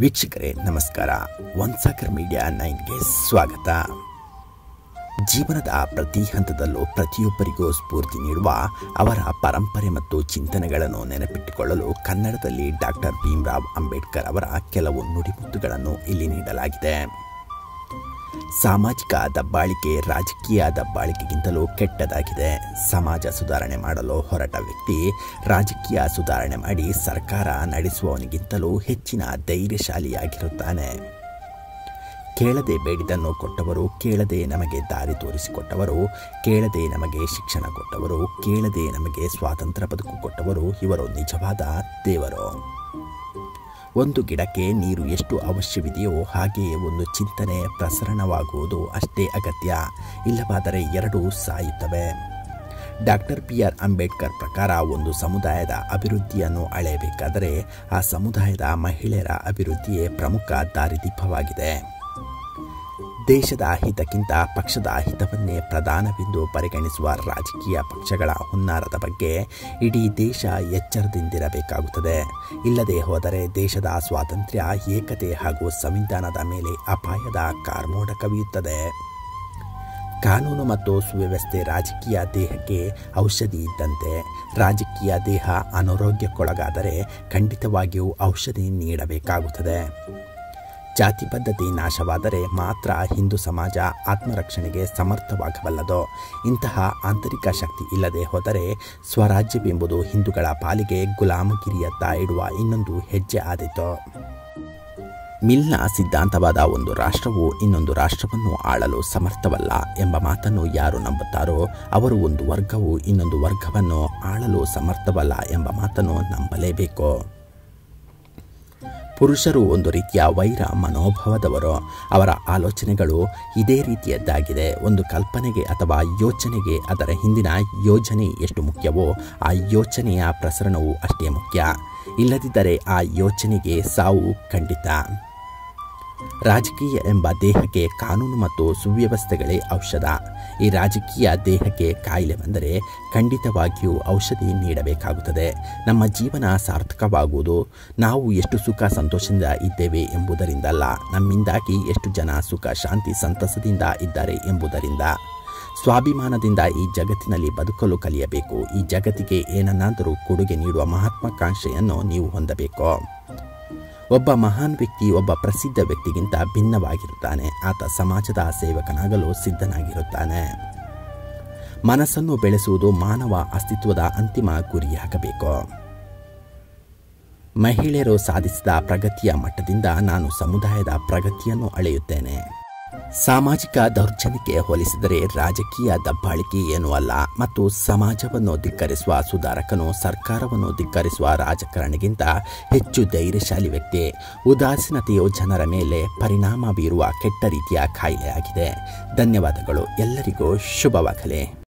ವೀಕ್ಷಕರೇ ನಮಸ್ಕಾರ one soccer media ನೈನ್ಗೆ ಸ್ವಾಗತ ಜೀವನದ ಪ್ರತಿ ಹಂತದಲ್ಲೂ ಪ್ರತಿಯೊಬ್ಬರಿಗೂ ಸ್ಫೂರ್ತಿ ನೀಡುವ ಅವರ ಪರಂಪರೆ ಮತ್ತು ಚಿಂತನೆಗಳನ್ನು ನೆನಪಿಟ್ಟುಕೊಳ್ಳಲು ಕನ್ನಡದಲ್ಲಿ ಡಾಕ್ಟರ್ ಭೀಮ್ರಾವ್ ಅಂಬೇಡ್ಕರ್ ಅವರ ಕೆಲವು ನುಡಿಮುತ್ತುಗಳನ್ನು ಇಲ್ಲಿ ನೀಡಲಾಗಿದೆ ಸಾಮಾಜಿಕ ದಬ್ಬಾಳಿಕೆ ರಾಜಕೀಯ ದಬ್ಬಾಳಿಕೆಗಿಂತಲೂ ಕೆಟ್ಟದಾಗಿದೆ ಸಮಾಜ ಸುಧಾರಣೆ ಮಾಡಲು ಹೊರಟ ವ್ಯಕ್ತಿ ರಾಜಕೀಯ ಸುಧಾರಣೆ ಮಾಡಿ ಸರ್ಕಾರ ನಡೆಸುವವನಿಗಿಂತಲೂ ಹೆಚ್ಚಿನ ಧೈರ್ಯಶಾಲಿಯಾಗಿರುತ್ತಾನೆ ಕೇಳದೆ ಬೇಡಿದನ್ನು ಕೊಟ್ಟವರು ಕೇಳದೆ ನಮಗೆ ದಾರಿ ತೋರಿಸಿಕೊಟ್ಟವರು ಕೇಳದೆ ನಮಗೆ ಶಿಕ್ಷಣ ಕೊಟ್ಟವರು ಕೇಳದೆ ನಮಗೆ ಸ್ವಾತಂತ್ರ್ಯ ಬದುಕು ಕೊಟ್ಟವರು ಇವರು ನಿಜವಾದ ದೇವರು ಒಂದು ಗಿಡಕ್ಕೆ ನೀರು ಎಷ್ಟು ಅವಶ್ಯವಿದೆಯೋ ಹಾಗೆಯೇ ಒಂದು ಚಿಂತನೆ ಪ್ರಸರಣವಾಗುವುದು ಅಷ್ಟೇ ಅಗತ್ಯ ಇಲ್ಲವಾದರೆ ಎರಡೂ ಸಾಯುತ್ತವೆ ಡಾಕ್ಟರ್ ಬಿ ಆರ್ ಅಂಬೇಡ್ಕರ್ ಪ್ರಕಾರ ಒಂದು ಸಮುದಾಯದ ಅಭಿವೃದ್ಧಿಯನ್ನು ಅಳೆಯಬೇಕಾದರೆ ಆ ಸಮುದಾಯದ ಮಹಿಳೆಯರ ಅಭಿವೃದ್ಧಿಯೇ ಪ್ರಮುಖ ದಾರಿದೀಪವಾಗಿದೆ ದೇಶದ ಹಿತಕ್ಕಿಂತ ಪಕ್ಷದ ಹಿತವನ್ನೇ ಪ್ರಧಾನವೆಂದು ಪರಿಗಣಿಸುವ ರಾಜಕೀಯ ಪಕ್ಷಗಳ ಹುನ್ನಾರದ ಬಗ್ಗೆ ಇಡೀ ದೇಶ ಎಚ್ಚರದಿಂದಿರಬೇಕಾಗುತ್ತದೆ ಇಲ್ಲದೆ ಹೋದರೆ ದೇಶದ ಸ್ವಾತಂತ್ರ್ಯ ಏಕತೆ ಹಾಗೂ ಸಂವಿಧಾನದ ಮೇಲೆ ಅಪಾಯದ ಕಾರ್ಮೋಡ ಕವಿಯುತ್ತದೆ ಕಾನೂನು ಮತ್ತು ಸುವ್ಯವಸ್ಥೆ ರಾಜಕೀಯ ದೇಹಕ್ಕೆ ಔಷಧಿ ಇದ್ದಂತೆ ರಾಜಕೀಯ ದೇಹ ಅನಾರೋಗ್ಯಕ್ಕೊಳಗಾದರೆ ಖಂಡಿತವಾಗಿಯೂ ಔಷಧಿ ನೀಡಬೇಕಾಗುತ್ತದೆ ಜಾತಿ ಪದ್ಧತಿ ನಾಶವಾದರೆ ಮಾತ್ರ ಹಿಂದೂ ಸಮಾಜ ಆತ್ಮರಕ್ಷಣೆಗೆ ಸಮರ್ಥವಾಗಬಲ್ಲದು ಇಂತಹ ಆಂತರಿಕ ಶಕ್ತಿ ಇಲ್ಲದೆ ಹೋದರೆ ಸ್ವರಾಜ್ಯವೆಂಬುದು ಹಿಂದೂಗಳ ಪಾಲಿಗೆ ಗುಲಾಮಗಿರಿಯತ್ತ ಇಡುವ ಇನ್ನೊಂದು ಹೆಜ್ಜೆ ಆದೀತು ಮಿಲ್ನ ಸಿದ್ಧಾಂತವಾದ ಒಂದು ರಾಷ್ಟ್ರವು ಇನ್ನೊಂದು ರಾಷ್ಟ್ರವನ್ನು ಆಳಲು ಸಮರ್ಥವಲ್ಲ ಎಂಬ ಮಾತನ್ನು ಯಾರು ನಂಬುತ್ತಾರೋ ಅವರು ಒಂದು ವರ್ಗವು ಇನ್ನೊಂದು ವರ್ಗವನ್ನು ಆಳಲು ಸಮರ್ಥವಲ್ಲ ಎಂಬ ಮಾತನ್ನು ನಂಬಲೇಬೇಕು ಪುರುಷರು ಒಂದು ರೀತಿಯ ವೈರ ಮನೋಭಾವದವರು ಅವರ ಆಲೋಚನೆಗಳು ಇದೇ ರೀತಿಯದ್ದಾಗಿದೆ ಒಂದು ಕಲ್ಪನೆಗೆ ಅಥವಾ ಯೋಚನೆಗೆ ಅದರ ಹಿಂದಿನ ಯೋಜನೆ ಎಷ್ಟು ಮುಖ್ಯವೋ ಆ ಯೋಚನೆಯ ಪ್ರಸರಣವು ಅಷ್ಟೇ ಮುಖ್ಯ ಇಲ್ಲದಿದ್ದರೆ ಆ ಯೋಚನೆಗೆ ಸಾವು ಖಂಡಿತ ರಾಜಕೀಯ ಎಂಬ ದೇಹಕ್ಕೆ ಕಾನೂನು ಮತ್ತು ಸುವ್ಯವಸ್ಥೆಗಳೇ ಔಷಧ ಈ ರಾಜಕೀಯ ದೇಹಕ್ಕೆ ಕಾಯಿಲೆ ಬಂದರೆ ಖಂಡಿತವಾಗಿಯೂ ಔಷಧಿ ನೀಡಬೇಕಾಗುತ್ತದೆ ನಮ್ಮ ಜೀವನ ಸಾರ್ಥಕವಾಗುವುದು ನಾವು ಎಷ್ಟು ಸುಖ ಸಂತೋಷದಿಂದ ಇದ್ದೇವೆ ಎಂಬುದರಿಂದಲ್ಲ ನಮ್ಮಿಂದಾಗಿ ಎಷ್ಟು ಜನ ಸುಖ ಶಾಂತಿ ಸಂತಸದಿಂದ ಇದ್ದಾರೆ ಎಂಬುದರಿಂದ ಸ್ವಾಭಿಮಾನದಿಂದ ಈ ಜಗತ್ತಿನಲ್ಲಿ ಬದುಕಲು ಕಲಿಯಬೇಕು ಈ ಜಗತ್ತಿಗೆ ಏನನ್ನಾದರೂ ಕೊಡುಗೆ ನೀಡುವ ಮಹತ್ವಾಕಾಂಕ್ಷೆಯನ್ನು ನೀವು ಹೊಂದಬೇಕು ಒಬ್ಬ ಮಹಾನ್ ವ್ಯಕ್ತಿ ಒಬ್ಬ ಪ್ರಸಿದ್ಧ ವ್ಯಕ್ತಿಗಿಂತ ಭಿನ್ನವಾಗಿರುತ್ತಾನೆ ಆತ ಸಮಾಜದ ಸೇವಕನಾಗಲು ಸಿದ್ಧನಾಗಿರುತ್ತಾನೆ ಮನಸ್ಸನ್ನು ಬೆಳೆಸುವುದು ಮಾನವ ಅಸ್ತಿತ್ವದ ಅಂತಿಮ ಗುರಿಯಾಗಬೇಕು ಮಹಿಳೆಯರು ಸಾಧಿಸಿದ ಪ್ರಗತಿಯ ಮಟ್ಟದಿಂದ ನಾನು ಸಮುದಾಯದ ಪ್ರಗತಿಯನ್ನು ಅಳೆಯುತ್ತೇನೆ ಸಾಮಾಜಿಕ ದೌರ್ಜನ್ಯಕ್ಕೆ ಹೋಲಿಸಿದರೆ ರಾಜಕೀಯ ದಬ್ಬಾಳಿಕೆ ಏನೂ ಅಲ್ಲ ಮತ್ತು ಸಮಾಜವನ್ನು ಧಿಕ್ಕರಿಸುವ ಸುಧಾರಕನು ಸರ್ಕಾರವನ್ನು ಧಿಕ್ಕರಿಸುವ ರಾಜಕಾರಣಿಗಿಂತ ಹೆಚ್ಚು ಧೈರ್ಯಶಾಲಿ ವ್ಯಕ್ತಿ ಉದಾಸೀನತೆಯು ಜನರ ಮೇಲೆ ಪರಿಣಾಮ ಬೀರುವ ಕೆಟ್ಟ ರೀತಿಯ ಕಾಯಿಲೆಯಾಗಿದೆ ಧನ್ಯವಾದಗಳು ಎಲ್ಲರಿಗೂ ಶುಭವಾಗಲಿ